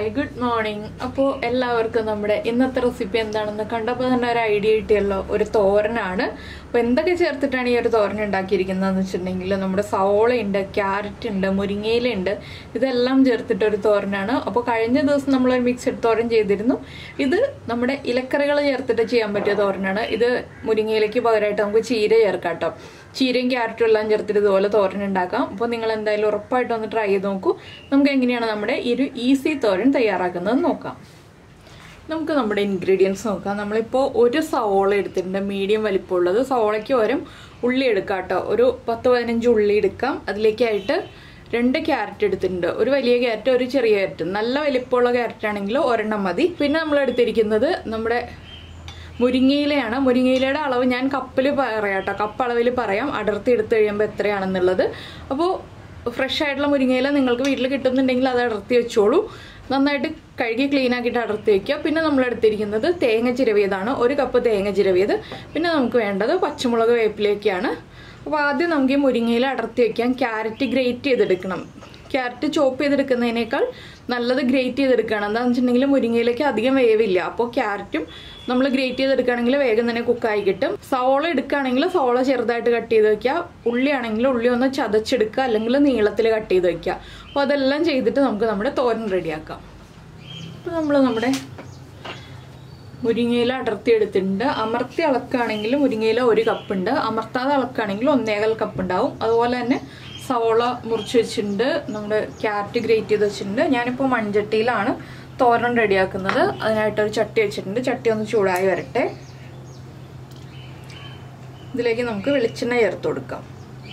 hi good morning അപ്പോൾ എല്ലാവർക്കും നമ്മുടെ ഇന്നത്തെ റെസിപ്പി എന്താണെന്ന് കണ്ടപ്പോൾ തന്നെ ഒരു ഐഡിയ കിട്ടിയല്ലോ ഒരു തോരനാണ് അപ്പോൾ എന്തൊക്കെ ചേർത്തിട്ടാണ് ഈ ഒരു തോരൻ ഉണ്ടാക്കിയിരിക്കുന്നതെന്ന് വെച്ചിട്ടുണ്ടെങ്കിൽ നമ്മുടെ സവോളയുണ്ട് ക്യാരറ്റ് ഉണ്ട് മുരിങ്ങയിലുണ്ട് ഇതെല്ലാം ചേർത്തിട്ട് ഒരു തോരനാണ് അപ്പോൾ കഴിഞ്ഞ ദിവസം നമ്മളൊരു മിക്സഡ് തോരൻ ചെയ്തിരുന്നു ഇത് നമ്മുടെ ഇലക്കറികൾ ചേർത്തിട്ട് ചെയ്യാൻ പറ്റിയ തോരനാണ് ഇത് മുരിങ്ങയിലേക്ക് പകരമായിട്ട് നമുക്ക് ചീര ചേർക്കാം കേട്ടോ ചീരയും ക്യാരറ്റും എല്ലാം ചേർത്തിട്ട് ഇതുപോലെ തോരൻ ഉണ്ടാക്കാം അപ്പോൾ നിങ്ങൾ എന്തായാലും ഉറപ്പായിട്ടും ഒന്ന് ട്രൈ ചെയ്ത് നോക്കൂ നമുക്ക് എങ്ങനെയാണ് നമ്മുടെ ഈ ഒരു ഈസി തോരൻ തയ്യാറാക്കുന്നത് നോക്കാം നമുക്ക് നമ്മുടെ ഇൻഗ്രീഡിയൻസ് നോക്കാം നമ്മളിപ്പോൾ ഒരു സവോള എടുത്തിട്ടുണ്ട് മീഡിയം വലിപ്പമുള്ളത് സവോളയ്ക്ക് പകരം ഉള്ളി എടുക്കാം കേട്ടോ ഒരു പത്ത് പതിനഞ്ച് ഉള്ളി എടുക്കാം അതിലേക്കായിട്ട് രണ്ട് ക്യാരറ്റ് എടുത്തിട്ടുണ്ട് ഒരു വലിയ ക്യാരറ്റ് ഒരു ചെറിയ ക്യാരറ്റ് നല്ല വലിപ്പമുള്ള ക്യാരറ്റ് ആണെങ്കിൽ ഒരെണ്ണം മതി പിന്നെ നമ്മൾ എടുത്തിരിക്കുന്നത് നമ്മുടെ മുരിങ്ങയിലയാണ് മുരിങ്ങയിലയുടെ അളവ് ഞാൻ കപ്പിൽ പറയാം കേട്ടോ കപ്പ് അളവിൽ പറയാം അടർത്തി എടുത്തു കഴിയുമ്പോൾ എത്രയാണെന്നുള്ളത് അപ്പോൾ ഫ്രഷ് ആയിട്ടുള്ള മുരിങ്ങയില നിങ്ങൾക്ക് വീട്ടിൽ കിട്ടുന്നുണ്ടെങ്കിൽ അത് അടർത്തി വെച്ചോളൂ നന്നായിട്ട് കഴുകി ക്ലീൻ ആക്കിയിട്ട് അടർത്തി വെക്കുക പിന്നെ നമ്മൾ എടുത്തിരിക്കുന്നത് തേങ്ങ ചിരവിയതാണ് ഒരു കപ്പ് തേങ്ങ ചിരവിയത് പിന്നെ നമുക്ക് വേണ്ടത് പച്ചമുളക് വേപ്പിലേക്കാണ് അപ്പോൾ ആദ്യം നമുക്ക് ഈ മുരിങ്ങയില അടർത്തി വെക്കാം ക്യാരറ്റ് ഗ്രേറ്റ് ചെയ്തെടുക്കണം ക്യാരറ്റ് ചോപ്പ് ചെയ്തെടുക്കുന്നതിനേക്കാൾ നല്ലത് ഗ്രേറ്റ് ചെയ്തെടുക്കണം എന്താണെന്ന് വെച്ചിട്ടുണ്ടെങ്കിൽ മുരിങ്ങയിലേക്ക് അധികം വേവില്ല അപ്പോൾ ക്യാരറ്റും നമ്മൾ ഗ്രേറ്റ് ചെയ്തെടുക്കുകയാണെങ്കിൽ വേഗം തന്നെ കുക്കായി കിട്ടും സവോള എടുക്കുകയാണെങ്കിൽ സവോള ചെറുതായിട്ട് കട്ട് ചെയ്ത് വെക്കുക ഉള്ളി ആണെങ്കിൽ ഉള്ളി ഒന്ന് ചതച്ചെടുക്കുക അല്ലെങ്കിൽ നീളത്തിൽ കട്ട് ചെയ്ത് വെക്കുക അപ്പോൾ അതെല്ലാം ചെയ്തിട്ട് നമുക്ക് നമ്മുടെ തോരൻ റെഡിയാക്കാം അപ്പോൾ നമ്മൾ നമ്മുടെ മുരിങ്ങയില അടർത്തി എടുത്തിട്ടുണ്ട് അമർത്തി അളക്കുകയാണെങ്കിൽ മുരിങ്ങയില ഒരു കപ്പ് ഉണ്ട് അമർത്താതെ അളക്കുകയാണെങ്കിൽ ഒന്നേകാൽ കപ്പ് ഉണ്ടാവും അതുപോലെ തന്നെ സവോള മുറിച്ച് വെച്ചിട്ടുണ്ട് നമ്മുടെ ക്യാരറ്റ് ഗ്രേറ്റ് ചെയ്ത് വെച്ചിട്ടുണ്ട് ഞാനിപ്പോൾ മൺചട്ടിയിലാണ് തോരൻ റെഡിയാക്കുന്നത് അതിനായിട്ടൊരു ചട്ടി വെച്ചിട്ടുണ്ട് ചട്ടി ഒന്ന് ചൂടായി വരട്ടെ ഇതിലേക്ക് നമുക്ക് വെളിച്ചെണ്ണ ചേർത്ത് കൊടുക്കാം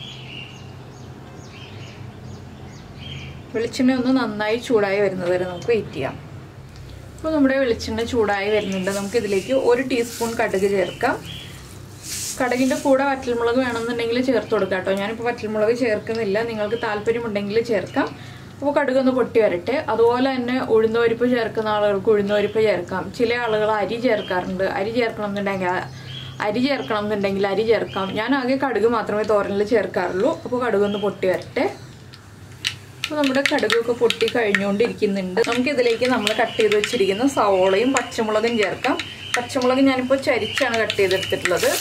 വെളിച്ചെണ്ണ ഒന്ന് നന്നായി ചൂടായി വരുന്നത് വരെ നമുക്ക് വെയിറ്റ് ചെയ്യാം അപ്പോൾ നമ്മുടെ വെളിച്ചെണ്ണ ചൂടായി വരുന്നുണ്ട് നമുക്ക് ഇതിലേക്ക് ഒരു ടീസ്പൂൺ കടുക് ചേർക്കാം കടുകിൻ്റെ കൂടെ വറ്റൽമുളക് വേണമെന്നുണ്ടെങ്കിൽ ചേർത്ത് കൊടുക്കാം കേട്ടോ ഞാനിപ്പോൾ വറ്റൽമുളക് ചേർക്കുന്നില്ല നിങ്ങൾക്ക് താല്പര്യമുണ്ടെങ്കിൽ ചേർക്കാം അപ്പോൾ കടുകൊന്ന് പൊട്ടി വരട്ടെ അതുപോലെ തന്നെ ഉഴുന്നുപരിപ്പ് ചേർക്കുന്ന ആളുകൾക്ക് ഉഴുന്നുപരിപ്പ് ചേർക്കാം ചില ആളുകൾ അരി ചേർക്കാറുണ്ട് അരി ചേർക്കണം എന്നുണ്ടെങ്കിൽ അരി ചേർക്കണം എന്നുണ്ടെങ്കിൽ അരി ചേർക്കാം ഞാൻ ആകെ കടുക് മാത്രമേ തോരനിൽ ചേർക്കാറുള്ളൂ അപ്പോൾ കടുകൊന്ന് പൊട്ടി വരട്ടെ അപ്പോൾ നമ്മുടെ കടുകൊക്കെ പൊട്ടി കഴിഞ്ഞുകൊണ്ടിരിക്കുന്നുണ്ട് നമുക്ക് ഇതിലേക്ക് നമ്മൾ കട്ട് ചെയ്ത് വെച്ചിരിക്കുന്ന സവോളയും പച്ചമുളകും ചേർക്കാം പച്ചമുളക് ഞാനിപ്പോൾ ചരിച്ചാണ് കട്ട് ചെയ്തെടുത്തിട്ടുള്ളത്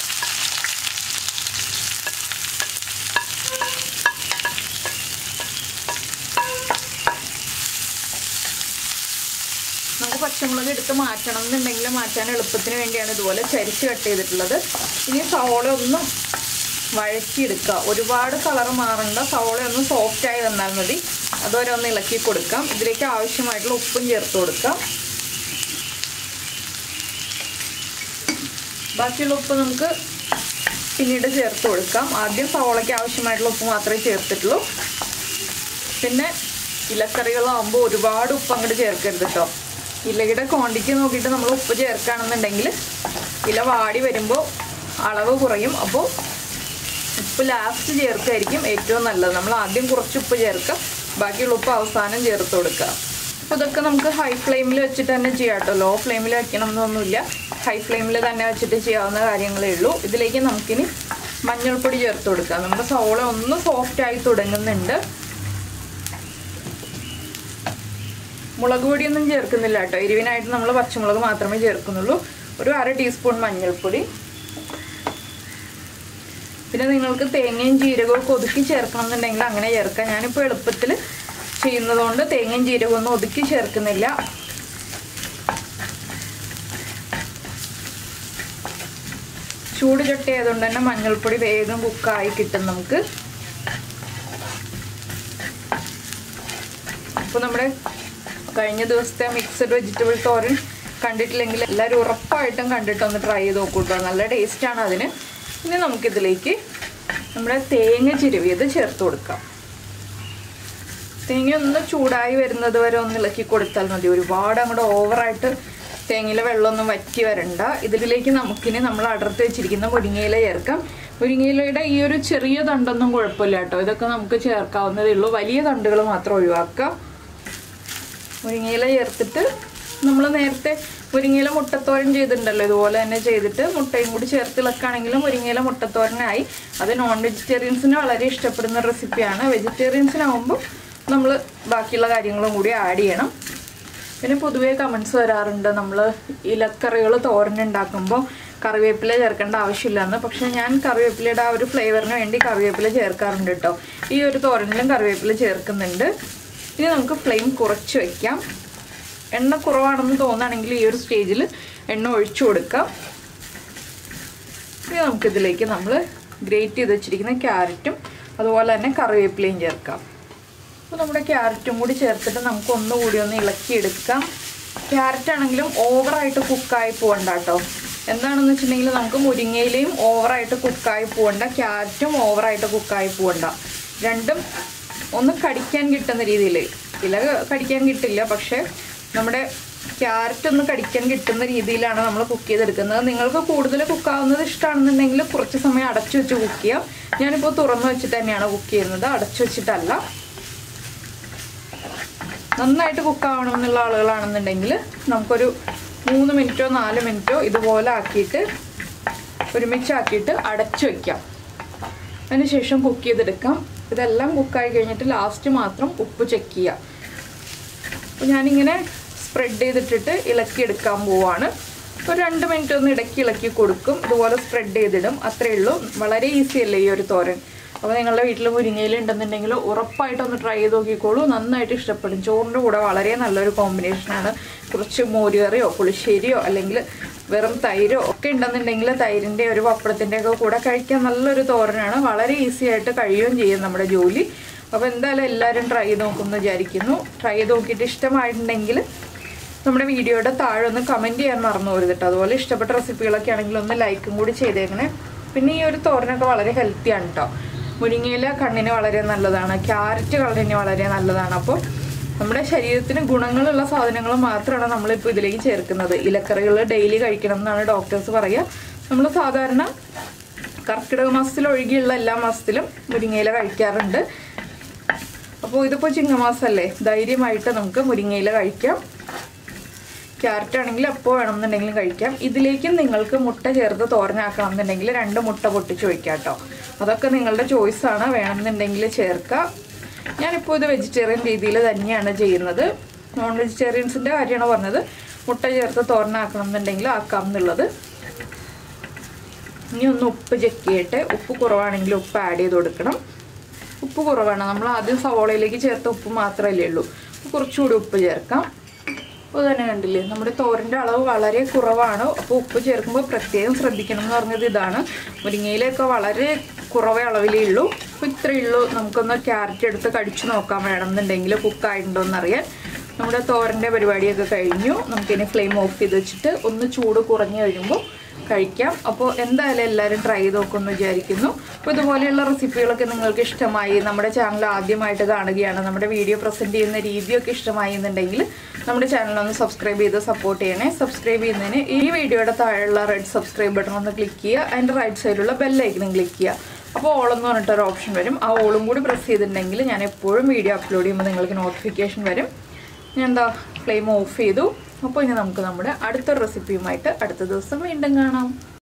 നമുക്ക് പച്ചമുളക് എടുത്ത് മാറ്റണം എന്നുണ്ടെങ്കിൽ മാറ്റാൻ എളുപ്പത്തിന് വേണ്ടിയാണ് ഇതുപോലെ ചരിച്ച് കട്ട് ചെയ്തിട്ടുള്ളത് ഇനി സവോള ഒന്നും വഴറ്റിയെടുക്കുക ഒരുപാട് കളർ മാറണ്ട സവോള ഒന്ന് സോഫ്റ്റായി വന്നാൽ മതി അതുവരെ ഒന്ന് ഇളക്കി കൊടുക്കാം ഇതിലേക്ക് ആവശ്യമായിട്ടുള്ള ഉപ്പും ചേർത്ത് കൊടുക്കാം ബാക്കിയുള്ള ഉപ്പ് നമുക്ക് പിന്നീട് ചേർത്ത് കൊടുക്കാം ആദ്യം സവോളയ്ക്ക് ആവശ്യമായിട്ടുള്ള ഉപ്പ് മാത്രമേ ചേർത്തിട്ടുള്ളൂ പിന്നെ ഇലക്കറികളാകുമ്പോൾ ഒരുപാട് ഉപ്പ് അങ്ങോട്ട് ചേർക്കരുത് കേട്ടോ ഇലയുടെ ക്വാണ്ടിറ്റി നോക്കിയിട്ട് നമ്മൾ ഉപ്പ് ചേർക്കുകയാണെന്നുണ്ടെങ്കിൽ ഇല വാടി വരുമ്പോൾ അളവ് കുറയും അപ്പോൾ ഉപ്പ് ലാസ്റ്റ് ചേർക്കായിരിക്കും ഏറ്റവും നല്ലത് നമ്മൾ ആദ്യം കുറച്ച് ഉപ്പ് ചേർക്കുക ബാക്കിയുള്ള ഉപ്പ് അവസാനം ചേർത്ത് കൊടുക്കുക അപ്പോൾ ഇതൊക്കെ നമുക്ക് ഹൈ ഫ്ലെയിമിൽ വെച്ചിട്ട് തന്നെ ചെയ്യാം കേട്ടോ ലോ ഫ്ലെയിമിൽ വെക്കണം എന്നൊന്നുമില്ല ഹൈ ഫ്ലെയിമിൽ തന്നെ വെച്ചിട്ട് ചെയ്യാവുന്ന കാര്യങ്ങളേ ഉള്ളൂ ഇതിലേക്ക് നമുക്കിനി മഞ്ഞൾപ്പൊടി ചേർത്ത് കൊടുക്കാം നമ്മുടെ സോള ഒന്ന് സോഫ്റ്റ് ആയി തുടങ്ങുന്നുണ്ട് മുളക് പൊടിയൊന്നും ചേർക്കുന്നില്ല കേട്ടോ എരിവിനായിട്ട് നമ്മൾ പച്ചമുളക് മാത്രമേ ചേർക്കുന്നുള്ളൂ ഒരു അര ടീസ്പൂൺ മഞ്ഞൾപ്പൊടി പിന്നെ നിങ്ങൾക്ക് തേങ്ങയും ജീരകവും ഒക്കെ ഒതുക്കി ചേർക്കണം എന്നുണ്ടെങ്കിൽ അങ്ങനെ ചേർക്കാം ഞാനിപ്പോൾ എളുപ്പത്തിൽ ചെയ്യുന്നതുകൊണ്ട് തേങ്ങയും ജീരകവും ഒന്നും ഒതുക്കി ചേർക്കുന്നില്ല ചൂട് ചട്ടി ആയതുകൊണ്ട് തന്നെ മഞ്ഞൾപ്പൊടി വേഗം കുക്കായി കിട്ടും നമുക്ക് അപ്പോൾ നമ്മുടെ കഴിഞ്ഞ ദിവസത്തെ മിക്സഡ് വെജിറ്റബിൾ തോരൻ കണ്ടിട്ടില്ലെങ്കിൽ എല്ലാവരും ഉറപ്പായിട്ടും കണ്ടിട്ടൊന്ന് ട്രൈ ചെയ്ത് നോക്കൂട്ടോ നല്ല ടേസ്റ്റാണ് അതിന് ഇനി നമുക്കിതിലേക്ക് നമ്മുടെ തേങ്ങ ചിരുവിയത് ചേർത്ത് കൊടുക്കാം തേങ്ങ ഒന്ന് ചൂടായി വരുന്നത് വരെ ഒന്ന് ഇളക്കി കൊടുത്താൽ മതി ഒരുപാട് അങ്ങോട്ട് ഓവറായിട്ട് തേങ്ങയിലെ വെള്ളമൊന്നും വറ്റി വരണ്ട ഇതിലേക്ക് നമുക്കിനി നമ്മൾ അടർത്തി വെച്ചിരിക്കുന്ന മുരിങ്ങയില ചേർക്കാം മുരിങ്ങയിലയുടെ ഈ ഒരു ചെറിയ തണ്ടൊന്നും കുഴപ്പമില്ല കേട്ടോ ഇതൊക്കെ നമുക്ക് ചേർക്കാവുന്നതേ ഉള്ളൂ വലിയ തണ്ടുകൾ മാത്രം ഒഴിവാക്കാം മുരിങ്ങയില ചേർത്തിട്ട് നമ്മൾ നേരത്തെ മുരിങ്ങയില മുട്ടത്തോരൻ ചെയ്തിട്ടുണ്ടല്ലോ ഇതുപോലെ തന്നെ ചെയ്തിട്ട് മുട്ടയും കൂടി ചേർത്ത് ഇളക്കുകയാണെങ്കിൽ മുരിങ്ങയില മുട്ടത്തോരനായി അത് നോൺ വെജിറ്റേറിയൻസിന് വളരെ ഇഷ്ടപ്പെടുന്ന റെസിപ്പിയാണ് വെജിറ്റേറിയൻസിനാവുമ്പോൾ നമ്മൾ ബാക്കിയുള്ള കാര്യങ്ങളും കൂടി ആഡ് ചെയ്യണം പിന്നെ പൊതുവേ കമൻസ് വരാറുണ്ട് നമ്മൾ ഇലക്കറികൾ തോരനുണ്ടാക്കുമ്പോൾ കറിവേപ്പില ചേർക്കേണ്ട ആവശ്യമില്ലെന്ന് പക്ഷെ ഞാൻ കറിവേപ്പിലയുടെ ആ ഒരു ഫ്ലേവറിന് വേണ്ടി കറിവേപ്പില ചേർക്കാറുണ്ട് കേട്ടോ ഈ ഒരു തോരനിലും കറിവേപ്പില ചേർക്കുന്നുണ്ട് ഇനി നമുക്ക് ഫ്ലെയിം കുറച്ച് വയ്ക്കാം എണ്ണ കുറവാണെന്ന് തോന്നുകയാണെങ്കിൽ ഈ ഒരു സ്റ്റേജിൽ എണ്ണ ഒഴിച്ചു കൊടുക്കാം ഇനി നമുക്കിതിലേക്ക് നമ്മൾ ഗ്രേറ്റ് ചെയ്ത് വെച്ചിരിക്കുന്ന ക്യാരറ്റും അതുപോലെ തന്നെ കറിവേപ്പിലയും ചേർക്കാം അപ്പോൾ നമ്മുടെ ക്യാരറ്റും കൂടി ചേർത്തിട്ട് നമുക്ക് ഒന്നുകൂടി ഒന്ന് ഇളക്കിയെടുക്കാം ക്യാരറ്റ് ആണെങ്കിലും ഓവറായിട്ട് കുക്കായി പോകണ്ട കേട്ടോ എന്താണെന്ന് വെച്ചിട്ടുണ്ടെങ്കിൽ നമുക്ക് മുരിങ്ങയിലയും ഓവറായിട്ട് കുക്കായി പോകണ്ട ക്യാരറ്റും ഓവറായിട്ട് കുക്കായി പോകണ്ട രണ്ടും ഒന്ന് കടിക്കാൻ കിട്ടുന്ന രീതിയിൽ ഇല കടിക്കാൻ കിട്ടില്ല പക്ഷേ നമ്മുടെ ക്യാരറ്റ് ഒന്ന് കടിക്കാൻ കിട്ടുന്ന രീതിയിലാണ് നമ്മൾ കുക്ക് ചെയ്തെടുക്കുന്നത് നിങ്ങൾക്ക് കൂടുതൽ കുക്കാവുന്നത് ഇഷ്ടമാണെന്നുണ്ടെങ്കിൽ കുറച്ച് സമയം അടച്ചു വെച്ച് കുക്ക് ചെയ്യാം ഞാനിപ്പോൾ തുറന്നു വെച്ചിട്ട് തന്നെയാണ് കുക്ക് ചെയ്യുന്നത് അടച്ചു വെച്ചിട്ടല്ല നന്നായിട്ട് കുക്കാവണം എന്നുള്ള ആളുകളാണെന്നുണ്ടെങ്കിൽ നമുക്കൊരു മൂന്ന് മിനിറ്റോ നാല് മിനിറ്റോ ഇതുപോലെ ആക്കിയിട്ട് ഒരുമിച്ചാക്കിയിട്ട് അടച്ചു വയ്ക്കാം അതിനുശേഷം കുക്ക് ചെയ്തെടുക്കാം ഇതെല്ലാം കുക്കായി കഴിഞ്ഞിട്ട് ലാസ്റ്റ് മാത്രം ഉപ്പ് ചെക്ക് ചെയ്യാം അപ്പോൾ ഞാനിങ്ങനെ സ്പ്രെഡ് ചെയ്തിട്ടിട്ട് ഇളക്കി എടുക്കാൻ പോവാണ് ഒരു രണ്ട് മിനിറ്റ് ഒന്ന് ഇടയ്ക്ക് ഇളക്കി കൊടുക്കും ഇതുപോലെ സ്പ്രെഡ് ചെയ്തിടും അത്രയേ ഉള്ളൂ വളരെ ഈസി അല്ലേ ഈ ഒരു തോരൻ അപ്പോൾ നിങ്ങളുടെ വീട്ടിൽ മുരിങ്ങയിൽ ഉണ്ടെന്നുണ്ടെങ്കിൽ ഉറപ്പായിട്ടൊന്ന് ട്രൈ ചെയ്ത് നോക്കിക്കോളൂ നന്നായിട്ട് ഇഷ്ടപ്പെടും ചോറിൻ്റെ കൂടെ വളരെ നല്ലൊരു കോമ്പിനേഷനാണ് കുറച്ച് മോരുകറിയോ പുളിശ്ശേരിയോ അല്ലെങ്കിൽ വെറും തൈരോ ഒക്കെ ഉണ്ടെന്നുണ്ടെങ്കിൽ തൈരിൻ്റെ ഒരു പപ്പടത്തിൻ്റെ ഒക്കെ കൂടെ കഴിക്കാൻ നല്ലൊരു തോരനാണ് വളരെ ഈസി ആയിട്ട് കഴിയുകയും ചെയ്യും നമ്മുടെ ജോലി അപ്പോൾ എന്തായാലും എല്ലാവരും ട്രൈ ചെയ്ത് നോക്കുമെന്ന് വിചാരിക്കുന്നു ട്രൈ ചെയ്ത് നോക്കിയിട്ട് ഇഷ്ടമായിട്ടുണ്ടെങ്കിൽ നമ്മുടെ വീഡിയോയുടെ താഴെ ഒന്ന് കമൻറ്റ് ചെയ്യാൻ മറന്നു പോരുത് കേട്ടോ അതുപോലെ ഇഷ്ടപ്പെട്ട റെസിപ്പികളൊക്കെ ആണെങ്കിൽ ഒന്ന് ലൈക്കും കൂടി ചെയ്തേക്കണേ പിന്നെ ഈ ഒരു തോരനൊക്കെ വളരെ ഹെൽത്തിയാണ് കേട്ടോ മുരിങ്ങയില കണ്ണിന് വളരെ നല്ലതാണ് ക്യാരറ്റ് കണ്ണിന് വളരെ നല്ലതാണ് അപ്പോൾ നമ്മുടെ ശരീരത്തിന് ഗുണങ്ങളുള്ള സാധനങ്ങൾ മാത്രമാണ് നമ്മളിപ്പോൾ ഇതിലേക്ക് ചേർക്കുന്നത് ഇലക്കറികൾ ഡെയിലി കഴിക്കണം എന്നാണ് ഡോക്ടേഴ്സ് പറയുക നമ്മൾ സാധാരണ കർക്കിടക മാസത്തിൽ ഒഴികെയുള്ള എല്ലാ മാസത്തിലും മുരിങ്ങയില കഴിക്കാറുണ്ട് അപ്പോൾ ഇതിപ്പോൾ ചിങ്ങമാസമല്ലേ ധൈര്യമായിട്ട് നമുക്ക് മുരിങ്ങയില കഴിക്കാം ക്യാരറ്റ് ആണെങ്കിൽ എപ്പോൾ വേണമെന്നുണ്ടെങ്കിലും കഴിക്കാം ഇതിലേക്കും നിങ്ങൾക്ക് മുട്ട ചേർത്ത് തോരനാക്കണം എന്നുണ്ടെങ്കിൽ രണ്ട് മുട്ട പൊട്ടിച്ച് വയ്ക്കാം കേട്ടോ അതൊക്കെ നിങ്ങളുടെ ചോയ്സാണ് വേണമെന്നുണ്ടെങ്കിൽ ചേർക്കാം ഞാനിപ്പോൾ ഇത് വെജിറ്റേറിയൻ രീതിയിൽ തന്നെയാണ് ചെയ്യുന്നത് നോൺ വെജിറ്റേറിയൻസിൻ്റെ കാര്യമാണ് പറഞ്ഞത് മുട്ട ചേർത്ത് തോരനാക്കണം എന്നുണ്ടെങ്കിൽ ആക്കാം എന്നുള്ളത് ഇനി ഒന്ന് ഉപ്പ് ചെക്ക് ചെയ്യട്ടെ ഉപ്പ് കുറവാണെങ്കിൽ ഉപ്പ് ആഡ് ചെയ്ത് കൊടുക്കണം ഉപ്പ് കുറവാണ് നമ്മൾ ആദ്യം സവോളയിലേക്ക് ചേർത്ത ഉപ്പ് മാത്രമല്ലേ ഉള്ളൂ അപ്പോൾ കുറച്ചുകൂടി ഉപ്പ് ചേർക്കാം അപ്പോൾ തന്നെ കണ്ടില്ലേ നമ്മുടെ തോരൻ്റെ അളവ് വളരെ കുറവാണ് അപ്പോൾ ഉപ്പ് ചേർക്കുമ്പോൾ പ്രത്യേകം ശ്രദ്ധിക്കണം എന്ന് പറഞ്ഞത് ഇതാണ് മുരിങ്ങയിലൊക്കെ വളരെ കുറവേ അളവിലേ ഉള്ളൂ അപ്പോൾ ഇത്രയേ ഉള്ളൂ നമുക്കൊന്ന് ക്യാരറ്റ് എടുത്ത് കടിച്ചു നോക്കാൻ വേണമെന്നുണ്ടെങ്കിൽ കുക്കായിട്ടുണ്ടോ എന്നറിയാൻ നമ്മുടെ തോരൻ്റെ പരിപാടിയൊക്കെ കഴിഞ്ഞു നമുക്കിനി ഫ്ലെയിം ഓഫ് ചെയ്ത് വെച്ചിട്ട് ഒന്ന് ചൂട് കുറഞ്ഞു കഴിയുമ്പോൾ കഴിക്കാം അപ്പോൾ എന്തായാലും എല്ലാവരും ട്രൈ ചെയ്ത് നോക്കുമെന്ന് വിചാരിക്കുന്നു അപ്പോൾ ഇതുപോലെയുള്ള റെസിപ്പികളൊക്കെ നിങ്ങൾക്ക് ഇഷ്ടമായി നമ്മുടെ ചാനൽ ആദ്യമായിട്ട് കാണുകയാണ് നമ്മുടെ വീഡിയോ പ്രസൻറ്റ് ചെയ്യുന്ന രീതിയൊക്കെ ഇഷ്ടമായി എന്നുണ്ടെങ്കിൽ നമ്മുടെ ചാനലൊന്ന് സബ്സ്ക്രൈബ് ചെയ്ത് സപ്പോർട്ട് ചെയ്യണേ സബ്സ്ക്രൈബ് ചെയ്യുന്നതിന് ഈ വീഡിയോയുടെ താഴെയുള്ള റെഡ് സബ്സ്ക്രൈബ് ബട്ടൺ ഒന്ന് ക്ലിക്ക് ചെയ്യുക അതിൻ്റെ റൈറ്റ് സൈഡിലുള്ള ബെല്ലൈക്കനും ക്ലിക്ക് ചെയ്യുക അപ്പോൾ ഓൾ എന്ന് പറഞ്ഞിട്ടൊരു ഓപ്ഷൻ വരും ആ ഓളും കൂടി പ്രസ് ചെയ്തിട്ടുണ്ടെങ്കിൽ ഞാൻ എപ്പോഴും വീഡിയോ അപ്ലോഡ് ചെയ്യുമ്പോൾ നിങ്ങൾക്ക് നോട്ടിഫിക്കേഷൻ വരും ഞാൻ എന്താ ഫ്ലെയിം ഓഫ് ചെയ്തു അപ്പോൾ ഇനി നമുക്ക് നമ്മുടെ അടുത്തൊരു റെസിപ്പിയുമായിട്ട് അടുത്ത ദിവസം വീണ്ടും കാണാം